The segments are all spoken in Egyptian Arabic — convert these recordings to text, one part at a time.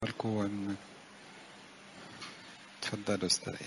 القوة من تفضلوا استريح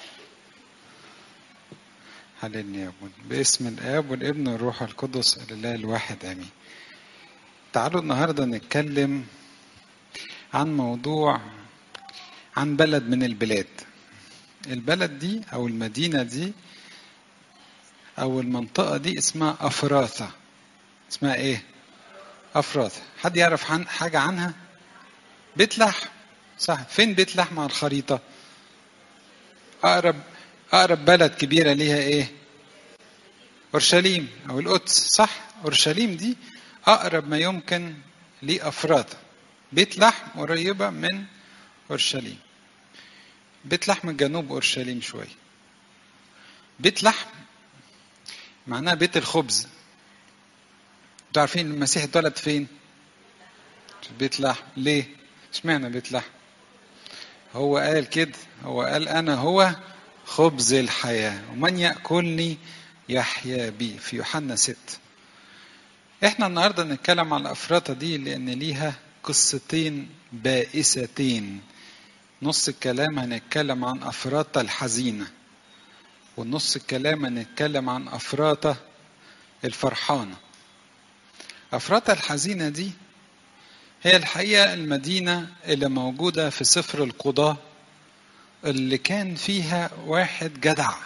حللني يا ابن باسم الاب والابن والروح القدس الاله الواحد امين تعالوا النهارده نتكلم عن موضوع عن بلد من البلاد البلد دي او المدينه دي او المنطقه دي اسمها افراثه اسمها ايه افراثه حد يعرف عن حاجه عنها بيت لحم صح فين بيت لحم على الخريطه اقرب اقرب بلد كبيره ليها ايه اورشليم او القدس صح اورشليم دي اقرب ما يمكن لافراثه بيت لحم قريبه من اورشليم بيت لحم جنوب اورشليم شويه بيت لحم معناه بيت الخبز انتوا عارفين المسيح اتولد فين في بيت لحم ليه اشمعنى بيت لحم هو قال كده هو قال انا هو خبز الحياه ومن ياكلني يحيا بي في يوحنا 6 احنا النهارده نتكلم على الافراطه دي لان ليها قصتين بائستين نص الكلام هنتكلم عن افراطه الحزينه والنص الكلام هنتكلم عن افراطه الفرحانه افراطه الحزينه دي هي الحقيقة المدينة اللي موجودة في سفر القضاة اللي كان فيها واحد جدع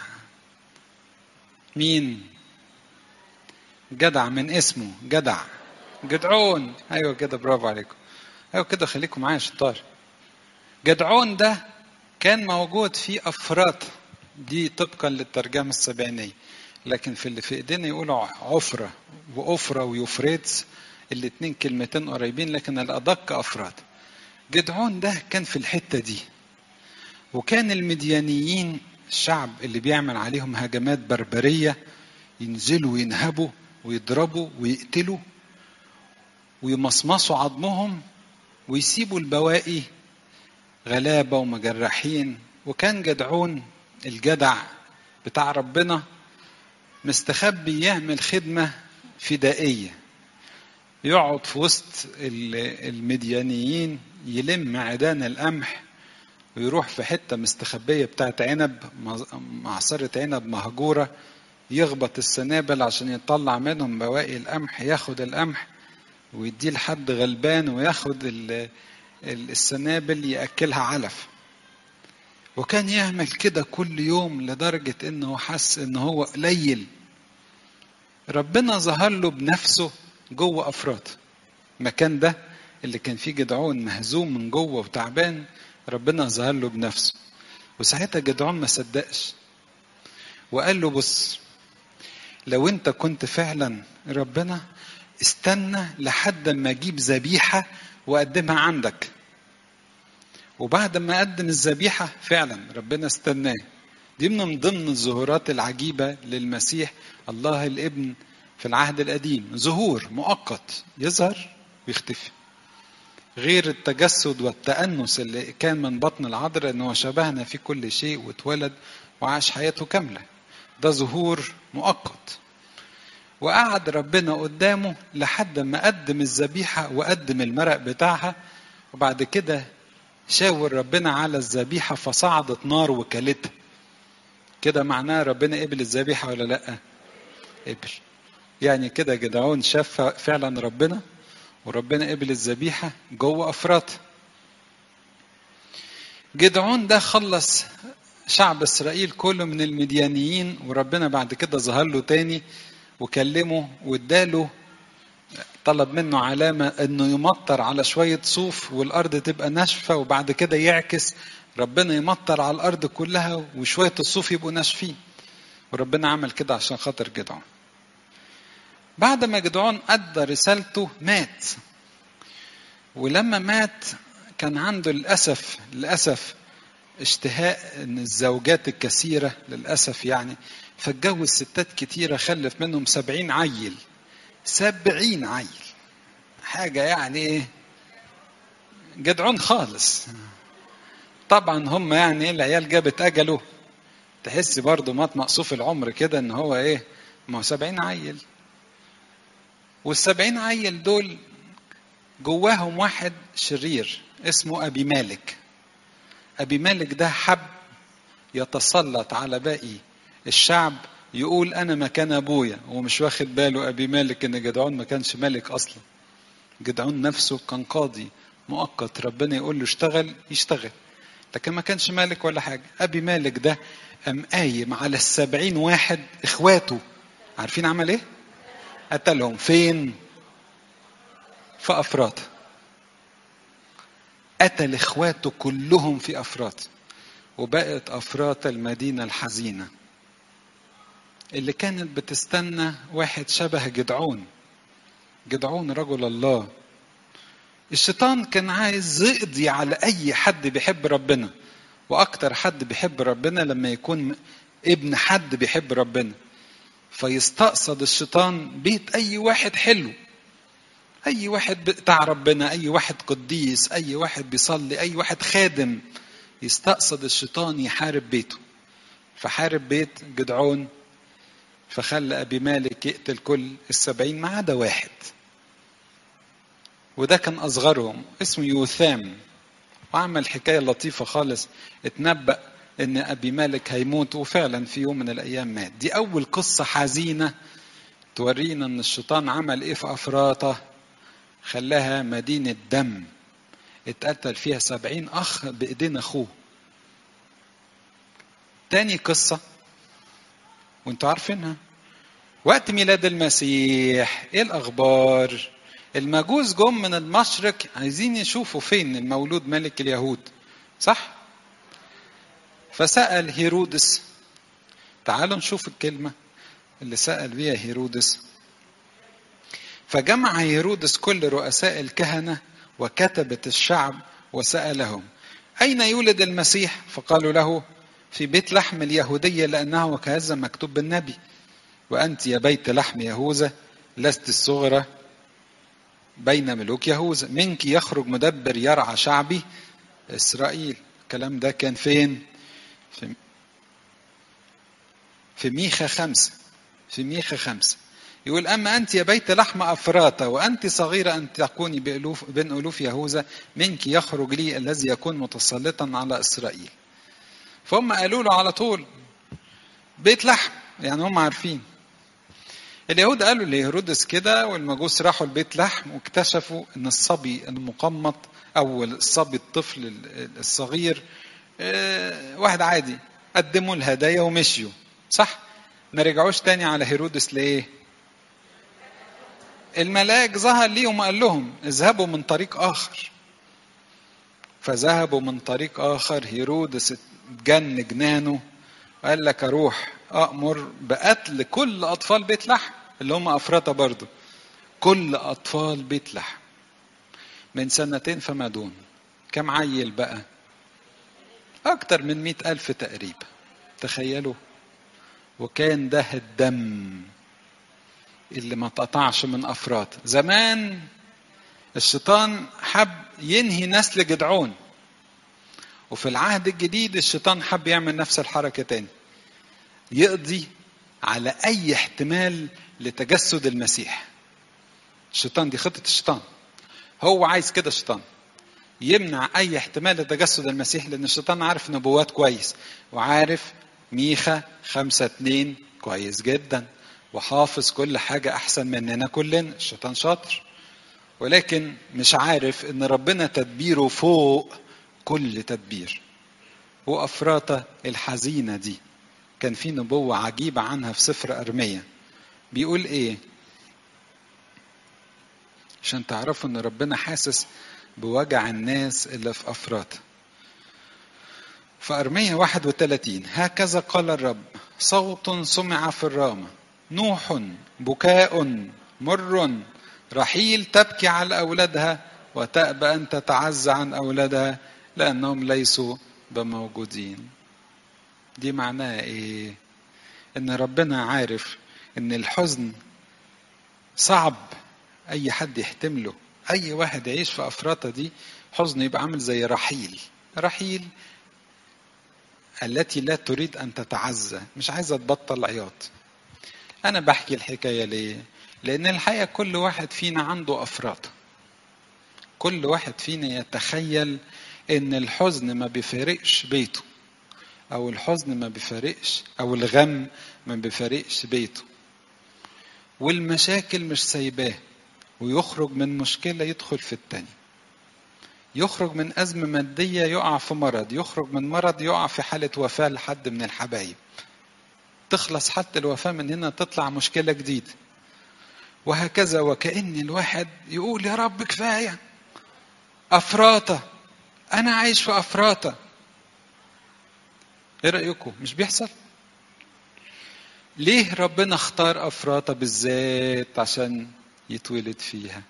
مين جدع من اسمه جدع جدعون ايوه كده برافو عليكم ايوه كده خليكم معايا شطار جدعون ده كان موجود في افراط دي طبقا للترجمه السبعينيه لكن في اللي في ايدينا يقولوا عفره وافره ويوفريتس الاتنين كلمتين قريبين لكن الأدق أفراد جدعون ده كان في الحتة دي وكان المديانيين الشعب اللي بيعمل عليهم هجمات بربرية ينزلوا وينهبوا ويضربوا ويقتلوا ويمصمصوا عظمهم ويسيبوا البواقي غلابة ومجرحين وكان جدعون الجدع بتاع ربنا مستخبي يعمل خدمة فدائية يقعد في وسط المديانيين يلم عيدان القمح ويروح في حته مستخبيه بتاعت عنب معصره عنب مهجوره يخبط السنابل عشان يطلع منهم بواقي القمح ياخد القمح ويديه لحد غلبان وياخد السنابل ياكلها علف وكان يعمل كده كل يوم لدرجه انه حس ان هو قليل ربنا ظهر له بنفسه جوه افراط المكان ده اللي كان فيه جدعون مهزوم من جوه وتعبان ربنا ظهر له بنفسه وساعتها جدعون ما صدقش وقال له بص لو انت كنت فعلا ربنا استنى لحد ما اجيب ذبيحه واقدمها عندك وبعد ما قدم الذبيحه فعلا ربنا استناه دي من ضمن الظهورات العجيبه للمسيح الله الابن في العهد القديم ظهور مؤقت يظهر ويختفي غير التجسد والتأنس اللي كان من بطن العذراء انه شبهنا في كل شيء واتولد وعاش حياته كاملة ده ظهور مؤقت وقعد ربنا قدامه لحد ما قدم الذبيحة وقدم المرق بتاعها وبعد كده شاور ربنا على الذبيحة فصعدت نار وكلتها كده معناه ربنا قبل الذبيحة ولا لأ؟ قبل يعني كده جدعون شاف فعلا ربنا وربنا قبل الذبيحة جوه أفراط جدعون ده خلص شعب إسرائيل كله من المديانيين وربنا بعد كده ظهر له تاني وكلمه واداله طلب منه علامة انه يمطر على شوية صوف والارض تبقى ناشفة وبعد كده يعكس ربنا يمطر على الارض كلها وشوية الصوف يبقوا ناشفين وربنا عمل كده عشان خاطر جدعون بعد ما جدعون أدى رسالته مات ولما مات كان عنده للأسف للأسف اشتهاء ان الزوجات الكثيرة للأسف يعني فاتجوز ستات كتيرة خلف منهم سبعين عيل سبعين عيل حاجة يعني ايه جدعون خالص طبعا هم يعني ايه العيال جابت أجله تحس برضه مات مقصوف العمر كده ان هو ايه ما هو سبعين عيل والسبعين عيل دول جواهم واحد شرير اسمه أبي مالك أبي مالك ده حب يتسلط على باقي الشعب يقول أنا مكان أبويا ومش واخد باله أبي مالك إن جدعون ما كانش ملك أصلا جدعون نفسه كان قاضي مؤقت ربنا يقول له اشتغل يشتغل لكن ما كانش مالك ولا حاجة أبي مالك ده قام قايم على السبعين واحد إخواته عارفين عمل إيه؟ قتلهم فين؟ في أفراط قتل إخواته كلهم في أفراط وبقت أفراط المدينة الحزينة اللي كانت بتستنى واحد شبه جدعون جدعون رجل الله الشيطان كان عايز يقضي على اي حد بيحب ربنا واكتر حد بيحب ربنا لما يكون ابن حد بيحب ربنا فيستقصد الشيطان بيت اي واحد حلو اي واحد بتاع ربنا اي واحد قديس اي واحد بيصلي اي واحد خادم يستقصد الشيطان يحارب بيته فحارب بيت جدعون فخلى ابي مالك يقتل كل السبعين ما عدا واحد وده كان أصغرهم اسمه يوثام وعمل حكاية لطيفة خالص اتنبأ إن أبي مالك هيموت وفعلا في يوم من الأيام مات دي أول قصة حزينة تورينا إن الشيطان عمل إيه في أفراطة خلاها مدينة دم اتقتل فيها سبعين أخ بإيدين أخوه تاني قصة وانتوا عارفينها وقت ميلاد المسيح ايه الأخبار المجوس جم من المشرق عايزين يشوفوا فين المولود ملك اليهود صح فسأل هيرودس تعالوا نشوف الكلمة اللي سأل بيها هيرودس فجمع هيرودس كل رؤساء الكهنة وكتبة الشعب وسألهم أين يولد المسيح فقالوا له في بيت لحم اليهودية لأنه كهذا مكتوب بالنبي وأنت يا بيت لحم يهوذا لست الصغرى بين ملوك يهوذا منك يخرج مدبر يرعى شعبي إسرائيل الكلام ده كان فين في, في ميخا خمسة في ميخا خمسة يقول أما أنت يا بيت لحم أفراطة وأنت صغيرة أن تكوني بألوف بين ألوف يهوذا منك يخرج لي الذي يكون متسلطا على إسرائيل فهم قالوا له على طول بيت لحم يعني هم عارفين اليهود قالوا لهيرودس كده والمجوس راحوا البيت لحم واكتشفوا ان الصبي المقمط او الصبي الطفل الصغير واحد عادي قدموا الهدايا ومشيوا صح ما رجعوش تاني على هيرودس ليه الملاك ظهر ليهم وقال لهم اذهبوا من طريق اخر فذهبوا من طريق اخر هيرودس اتجن جنانه قال لك اروح أأمر بقتل كل أطفال بيت لحم اللي هم أفراطة برضو كل أطفال بيت لحم من سنتين فما دون كم عيل بقى أكتر من مئة ألف تقريبا تخيلوا وكان ده الدم اللي ما اتقطعش من أفراط زمان الشيطان حب ينهي نسل جدعون وفي العهد الجديد الشيطان حب يعمل نفس الحركة تاني يقضي على أي احتمال لتجسد المسيح الشيطان دي خطة الشيطان هو عايز كده الشيطان يمنع أي احتمال لتجسد المسيح لأن الشيطان عارف نبوات كويس وعارف ميخا خمسة اتنين كويس جدا وحافظ كل حاجة أحسن مننا كلنا الشيطان شاطر ولكن مش عارف إن ربنا تدبيره فوق كل تدبير وأفراطة الحزينة دي كان في نبوة عجيبة عنها في سفر أرمية بيقول إيه عشان تعرفوا إن ربنا حاسس بوجع الناس اللي في أفراط في أرمية 31 هكذا قال الرب صوت سمع في الرامة نوح بكاء مر رحيل تبكي على أولادها وتأبى أن تتعزى عن أولادها لأنهم ليسوا بموجودين دي معناها ايه ان ربنا عارف ان الحزن صعب اي حد يحتمله اي واحد يعيش في افراطة دي حزن يبقى عامل زي رحيل رحيل التي لا تريد ان تتعزى مش عايزه تبطل عياط انا بحكي الحكايه ليه لان الحقيقه كل واحد فينا عنده افراط كل واحد فينا يتخيل ان الحزن ما بيفارقش بيته او الحزن ما بيفارقش او الغم ما بيفارقش بيته والمشاكل مش سايباه ويخرج من مشكله يدخل في التانية يخرج من أزمة مادية يقع في مرض يخرج من مرض يقع في حالة وفاة لحد من الحبايب تخلص حتى الوفاة من هنا تطلع مشكلة جديدة وهكذا وكأن الواحد يقول يا رب كفاية أفراطة أنا عايش في أفراطة إيه رأيكم مش بيحصل ليه ربنا اختار أفراطة بالذات عشان يتولد فيها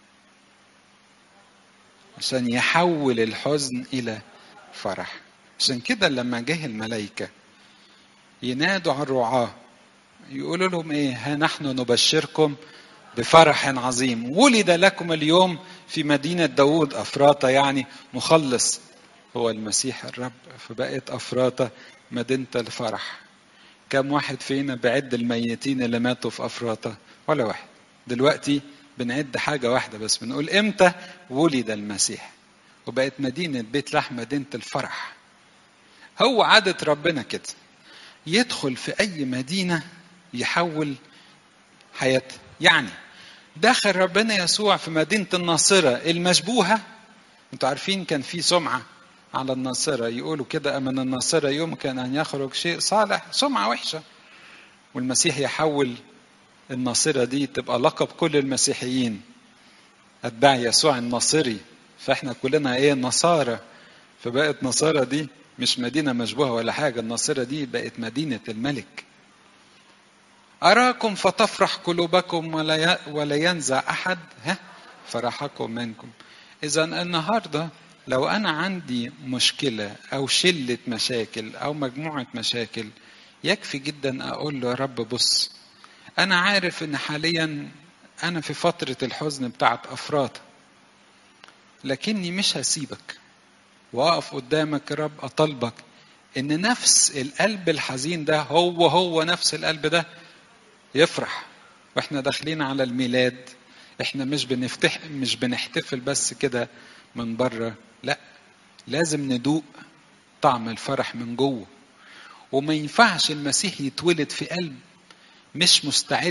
عشان يحول الحزن إلى فرح عشان كده لما جه الملائكة ينادوا على الرعاة يقولوا لهم ايه ها نحن نبشركم بفرح عظيم ولد لكم اليوم في مدينة داود أفراطة يعني مخلص هو المسيح الرب فبقت أفراطة مدينة الفرح كم واحد فينا بعد الميتين اللي ماتوا في أفراطة ولا واحد دلوقتي بنعد حاجة واحدة بس بنقول إمتى ولد المسيح وبقت مدينة بيت لحم مدينة الفرح هو عادة ربنا كده يدخل في أي مدينة يحول حياتها يعني دخل ربنا يسوع في مدينة الناصرة المشبوهة انتوا عارفين كان في سمعة على الناصرة يقولوا كده من الناصرة يمكن أن يخرج شيء صالح سمعة وحشة والمسيح يحول الناصرة دي تبقى لقب كل المسيحيين أتباع يسوع الناصري فإحنا كلنا إيه نصارى فبقت نصارى دي مش مدينة مشبوهة ولا حاجة الناصرة دي بقت مدينة الملك أراكم فتفرح قلوبكم ولا ولا ينزع أحد ها فرحكم منكم إذا النهاردة لو أنا عندي مشكلة أو شلة مشاكل أو مجموعة مشاكل يكفي جدا أقول له يا رب بص أنا عارف إن حاليا أنا في فترة الحزن بتاعت أفراط لكني مش هسيبك وأقف قدامك يا رب أطلبك إن نفس القلب الحزين ده هو هو نفس القلب ده يفرح واحنا داخلين على الميلاد احنا مش بنفتح مش بنحتفل بس كده من بره لا لازم ندوق طعم الفرح من جوه وما ينفعش المسيح يتولد في قلب مش مستعد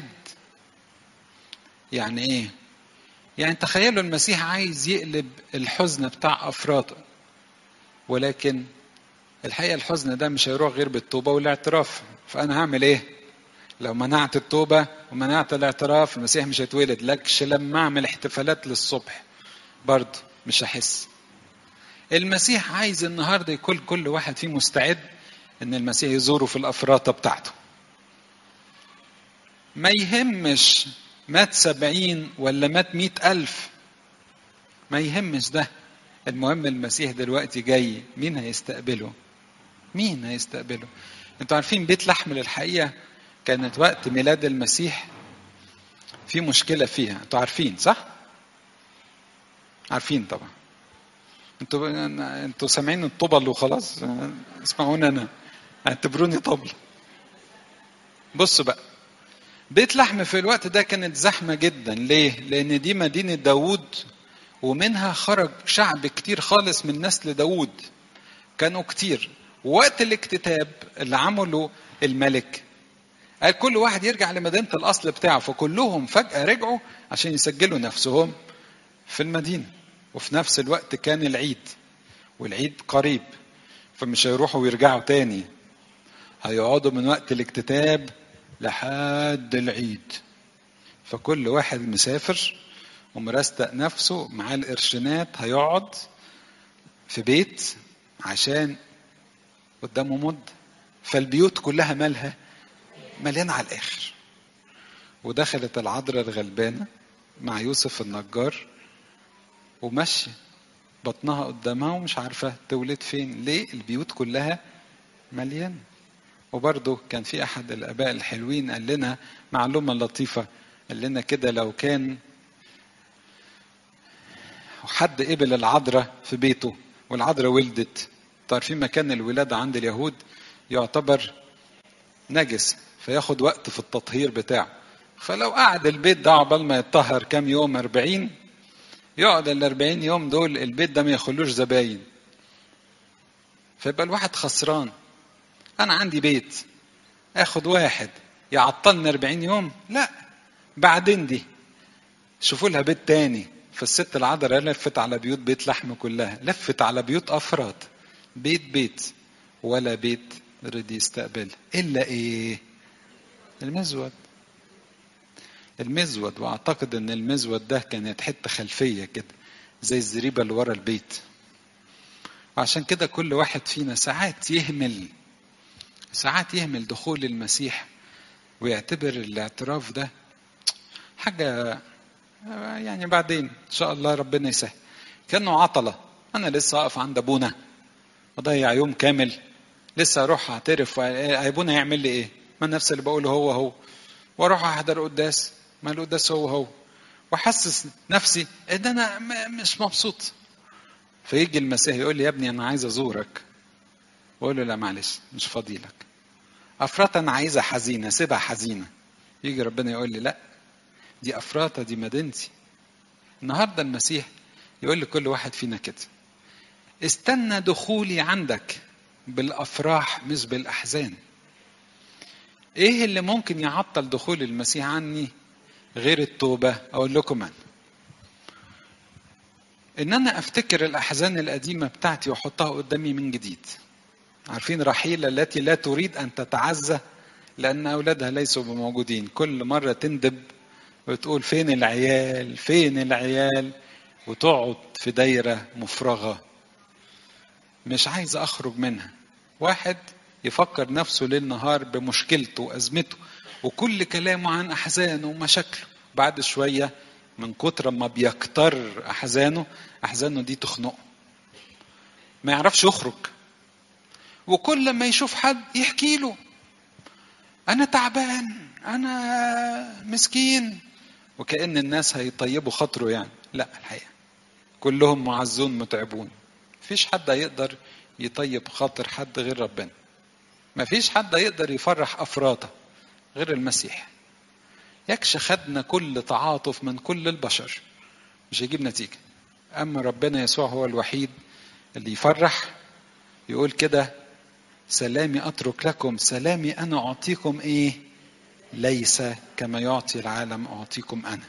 يعني ايه يعني تخيلوا المسيح عايز يقلب الحزن بتاع افراط ولكن الحقيقه الحزن ده مش هيروح غير بالتوبه والاعتراف فانا هعمل ايه لو منعت التوبة ومنعت الاعتراف المسيح مش هيتولد لكش لما أعمل احتفالات للصبح برضه مش هحس المسيح عايز النهاردة يكون كل واحد فيه مستعد إن المسيح يزوره في الأفراطة بتاعته ما يهمش مات سبعين ولا مات مئة ألف ما يهمش ده المهم المسيح دلوقتي جاي مين هيستقبله مين هيستقبله انتوا عارفين بيت لحم للحقيقه كانت وقت ميلاد المسيح في مشكلة فيها انتوا عارفين صح؟ عارفين طبعا انتوا انتوا سامعين الطبل وخلاص اسمعوني انا اعتبروني طبل بصوا بقى بيت لحم في الوقت ده كانت زحمة جدا ليه؟ لأن دي مدينة داوود ومنها خرج شعب كتير خالص من نسل داوود كانوا كتير وقت الاكتتاب اللي عمله الملك قال كل واحد يرجع لمدينة الأصل بتاعه فكلهم فجأة رجعوا عشان يسجلوا نفسهم في المدينة وفي نفس الوقت كان العيد والعيد قريب فمش هيروحوا ويرجعوا تاني هيقعدوا من وقت الاكتتاب لحد العيد فكل واحد مسافر ومرستق نفسه معاه القرشينات هيقعد في بيت عشان قدامه مد فالبيوت كلها مالها مليانة على الآخر ودخلت العذراء الغلبانة مع يوسف النجار ومشي بطنها قدامها ومش عارفة تولد فين ليه البيوت كلها مليانة وبرضه كان في أحد الآباء الحلوين قال لنا معلومة لطيفة قال لنا كده لو كان حد قبل العذراء في بيته والعذراء ولدت تعرفين مكان الولادة عند اليهود يعتبر نجس فياخد وقت في التطهير بتاعه فلو قعد البيت ده عقبال ما يتطهر كام يوم أربعين يقعد ال 40 يوم دول البيت ده ما يخلوش زباين فيبقى الواحد خسران انا عندي بيت اخد واحد يعطلني 40 يوم لا بعدين دي شوفوا لها بيت تاني فالست العذراء لفت على بيوت بيت لحم كلها لفت على بيوت افراد بيت بيت ولا بيت رضي يستقبل الا ايه المزود المزود واعتقد ان المزود ده كانت حته خلفيه كده زي الزريبه اللي ورا البيت وعشان كده كل واحد فينا ساعات يهمل ساعات يهمل دخول المسيح ويعتبر الاعتراف ده حاجه يعني بعدين ان شاء الله ربنا يسهل كانه عطله انا لسه اقف عند ابونا اضيع يوم كامل لسه اروح اعترف ابونا يعمل لي ايه ما نفس اللي بقوله هو هو واروح احضر قداس ما القداس هو هو واحسس نفسي ان انا مش مبسوط فيجي المسيح يقول لي يا ابني انا عايز ازورك واقول له لا معلش مش فاضي لك افراط انا عايزها حزينه سيبها حزينه يجي ربنا يقول لي لا دي افراطه دي مدينتي النهارده المسيح يقول لكل واحد فينا كده استنى دخولي عندك بالافراح مش بالاحزان ايه اللي ممكن يعطل دخول المسيح عني غير التوبه اقول لكم انا ان انا افتكر الاحزان القديمه بتاعتي واحطها قدامي من جديد عارفين رحيل التي لا تريد ان تتعزى لان اولادها ليسوا بموجودين كل مره تندب وتقول فين العيال فين العيال وتقعد في دايره مفرغه مش عايز اخرج منها واحد يفكر نفسه ليل نهار بمشكلته وازمته وكل كلامه عن احزانه ومشاكله بعد شويه من كتر ما بيكتر احزانه احزانه دي تخنقه ما يعرفش يخرج وكل ما يشوف حد يحكي له انا تعبان انا مسكين وكأن الناس هيطيبوا خاطره يعني لا الحقيقة كلهم معزون متعبون مفيش حد هيقدر يطيب خاطر حد غير ربنا مفيش حد هيقدر يفرح أفراطه غير المسيح يكش خدنا كل تعاطف من كل البشر مش هيجيب نتيجة أما ربنا يسوع هو الوحيد اللي يفرح يقول كده سلامي أترك لكم سلامي أنا أعطيكم إيه ليس كما يعطي العالم أعطيكم أنا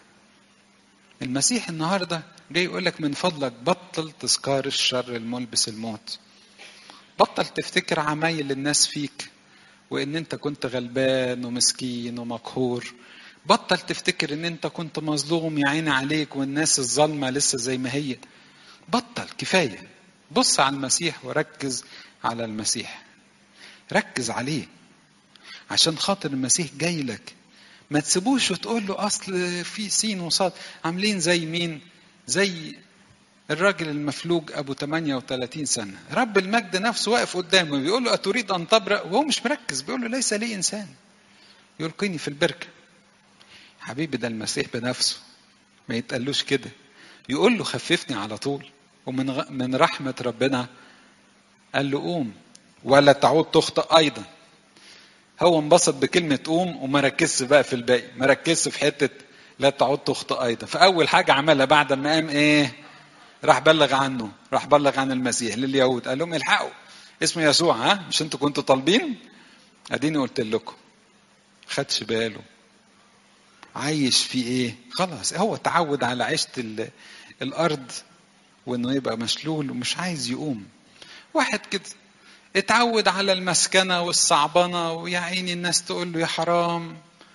المسيح النهاردة جاي يقول لك من فضلك بطل تذكار الشر الملبس الموت بطل تفتكر عمايل الناس فيك وان انت كنت غلبان ومسكين ومقهور بطل تفتكر ان انت كنت مظلوم يا عيني عليك والناس الظالمه لسه زي ما هي بطل كفايه بص على المسيح وركز على المسيح ركز عليه عشان خاطر المسيح جاي لك ما تسيبوش وتقول له اصل في سين وصاد عاملين زي مين زي الراجل المفلوج ابو 38 سنه رب المجد نفسه واقف قدامه بيقول له اتريد ان تبرأ وهو مش مركز بيقول له ليس لي انسان يلقيني في البركه حبيبي ده المسيح بنفسه ما يتقالوش كده يقول له خففني على طول ومن غ... من رحمه ربنا قال له قوم ولا تعود تخطئ ايضا هو انبسط بكلمة قوم وما ركزش بقى في الباقي ما ركزش في حتة لا تعود تخطئ أيضا فأول حاجة عملها بعد ما قام إيه راح بلغ عنه راح بلغ عن المسيح لليهود قال لهم الحقوا اسمه يسوع ها مش انتوا كنتوا طالبين اديني قلت لكم خدش باله عايش في ايه خلاص هو تعود على عيشة الارض وانه يبقى مشلول ومش عايز يقوم واحد كده اتعود على المسكنه والصعبنه ويا عيني الناس تقول له يا حرام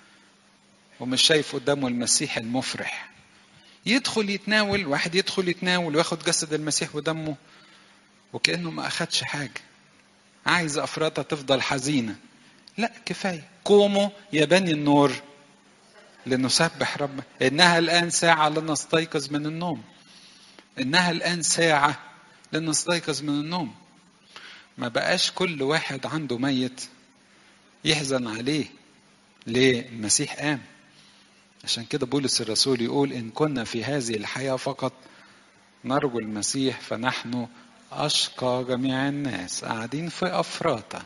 ومش شايف قدامه المسيح المفرح يدخل يتناول واحد يدخل يتناول وياخد جسد المسيح ودمه وكانه ما اخدش حاجه عايز افراطه تفضل حزينه لا كفايه قوموا يا بني النور لنسبح رب انها الان ساعه لنستيقظ من النوم انها الان ساعه لنستيقظ من النوم ما بقاش كل واحد عنده ميت يحزن عليه ليه المسيح قام عشان كده بولس الرسول يقول ان كنا في هذه الحياه فقط نرجو المسيح فنحن اشقى جميع الناس قاعدين في افراطه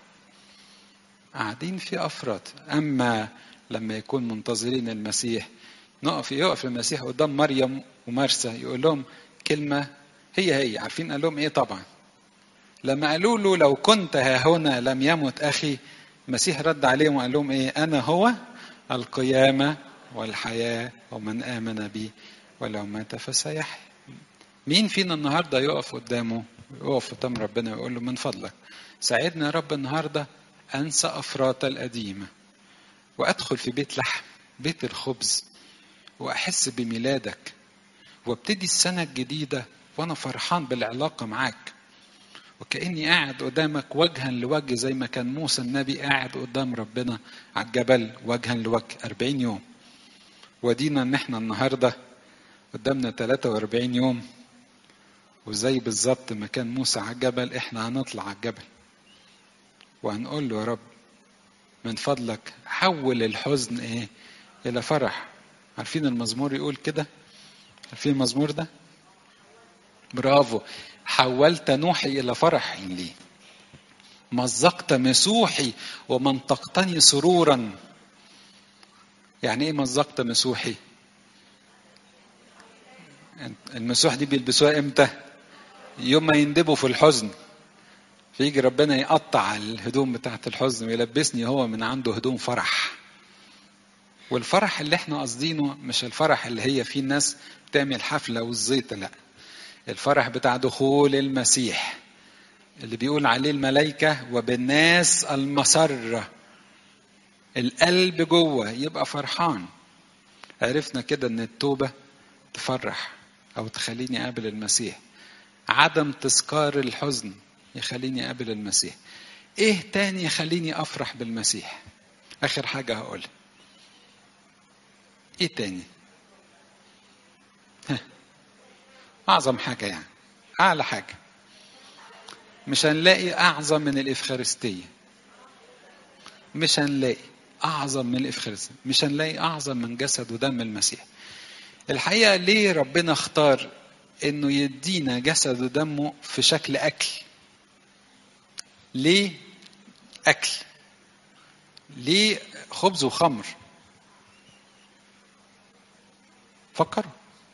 قاعدين في افراط اما لما يكون منتظرين المسيح نقف يقف المسيح قدام مريم ومرسى يقول لهم كلمة هي هي عارفين قال لهم إيه طبعا لما قالوا له لو كنت ها هنا لم يمت أخي المسيح رد عليهم وقال لهم إيه أنا هو القيامة والحياة ومن آمن بي ولو مات فسيحيا مين فينا النهاردة يقف قدامه يقف قدام ربنا ويقول له من فضلك ساعدني يا رب النهاردة أنسى أفراط القديمة وأدخل في بيت لحم بيت الخبز وأحس بميلادك وابتدي السنة الجديدة وأنا فرحان بالعلاقة معاك وكأني قاعد قدامك وجها لوجه زي ما كان موسى النبي قاعد قدام ربنا على الجبل وجها لوجه 40 يوم ودينا ان احنا النهارده قدامنا 43 يوم وزي بالظبط ما كان موسى على الجبل احنا هنطلع على الجبل وهنقول له يا رب من فضلك حول الحزن ايه الى فرح عارفين المزمور يقول كده عارفين المزمور ده برافو حولت نوحي الى فرح لي مزقت مسوحي ومنطقتني سرورا يعني ايه مزقت مسوحي المسوح دي بيلبسوها امتى يوم ما يندبوا في الحزن فيجي ربنا يقطع الهدوم بتاعت الحزن ويلبسني هو من عنده هدوم فرح والفرح اللي احنا قاصدينه مش الفرح اللي هي فيه الناس بتعمل حفلة والزيت لا الفرح بتاع دخول المسيح اللي بيقول عليه الملائكة وبالناس المسرة القلب جوه يبقى فرحان عرفنا كده ان التوبة تفرح او تخليني اقابل المسيح عدم تذكار الحزن يخليني اقابل المسيح ايه تاني يخليني افرح بالمسيح اخر حاجة هقولها ايه تاني ها. اعظم حاجة يعني اعلى حاجة مش هنلاقي اعظم من الافخارستية مش هنلاقي اعظم من الافخارستية مش هنلاقي اعظم من جسد ودم المسيح الحقيقة ليه ربنا اختار انه يدينا جسد ودمه في شكل اكل ليه اكل ليه خبز وخمر فكروا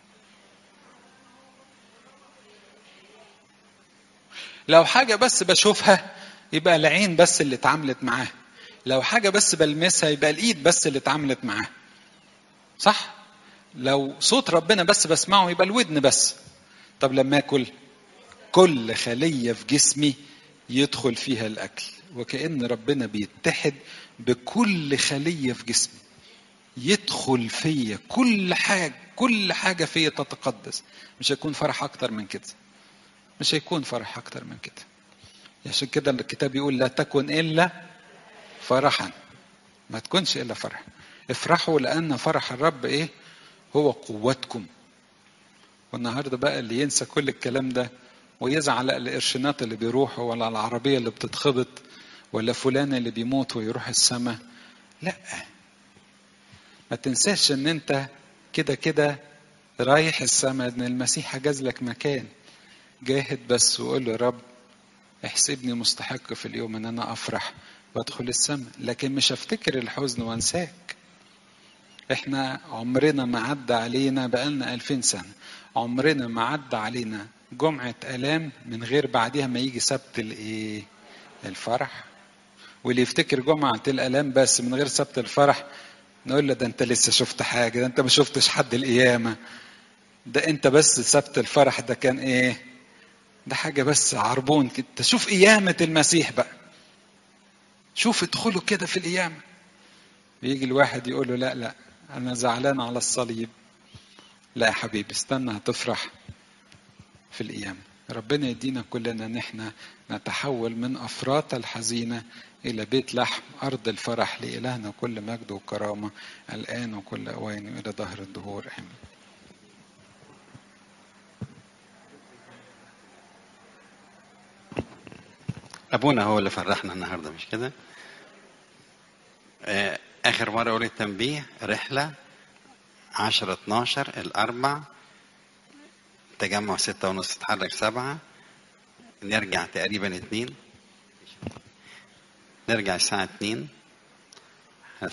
لو حاجة بس بشوفها يبقى العين بس اللي اتعاملت معاها لو حاجة بس بلمسها يبقى الإيد بس اللي اتعاملت معاها صح؟ لو صوت ربنا بس بسمعه يبقى الودن بس طب لما اكل كل خليه في جسمي يدخل فيها الاكل وكان ربنا بيتحد بكل خليه في جسمي يدخل فيا كل حاجه كل حاجه فيا تتقدس مش هيكون فرح اكتر من كده مش هيكون فرح اكتر من كده عشان كده الكتاب يقول لا تكن الا فرحا ما تكونش الا فرح افرحوا لان فرح الرب ايه هو قوتكم والنهارده بقى اللي ينسى كل الكلام ده ويزعل على القرشينات اللي بيروحوا ولا على العربيه اللي بتتخبط ولا فلان اللي بيموت ويروح السماء لا ما تنساش ان انت كده كده رايح السماء ان المسيح حجز لك مكان جاهد بس وقول له يا رب احسبني مستحق في اليوم ان انا افرح وادخل السماء لكن مش هفتكر الحزن وانساك احنا عمرنا ما عدى علينا بقالنا ألفين سنة عمرنا ما عدى علينا جمعة ألام من غير بعدها ما يجي سبت الإيه؟ الفرح واللي يفتكر جمعة الألام بس من غير سبت الفرح نقول له ده أنت لسه شفت حاجة ده أنت ما شفتش حد القيامة ده أنت بس سبت الفرح ده كان إيه؟ ده حاجة بس عربون كده شوف قيامة المسيح بقى شوف ادخلوا كده في القيامة بيجي الواحد يقول له لا لا أنا زعلان على الصليب لا يا حبيبي استنى هتفرح في القيامة ربنا يدينا كلنا ان احنا نتحول من افراط الحزينه الى بيت لحم ارض الفرح لالهنا كل مجد وكرامه الان وكل اوان والى ظهر الدهور امين ابونا هو اللي فرحنا النهارده مش كده آه، اخر مره قول التنبيه رحله 10 12 الاربع تجمع ستة ونص تتحرك سبعة نرجع تقريبا اتنين نرجع الساعة اتنين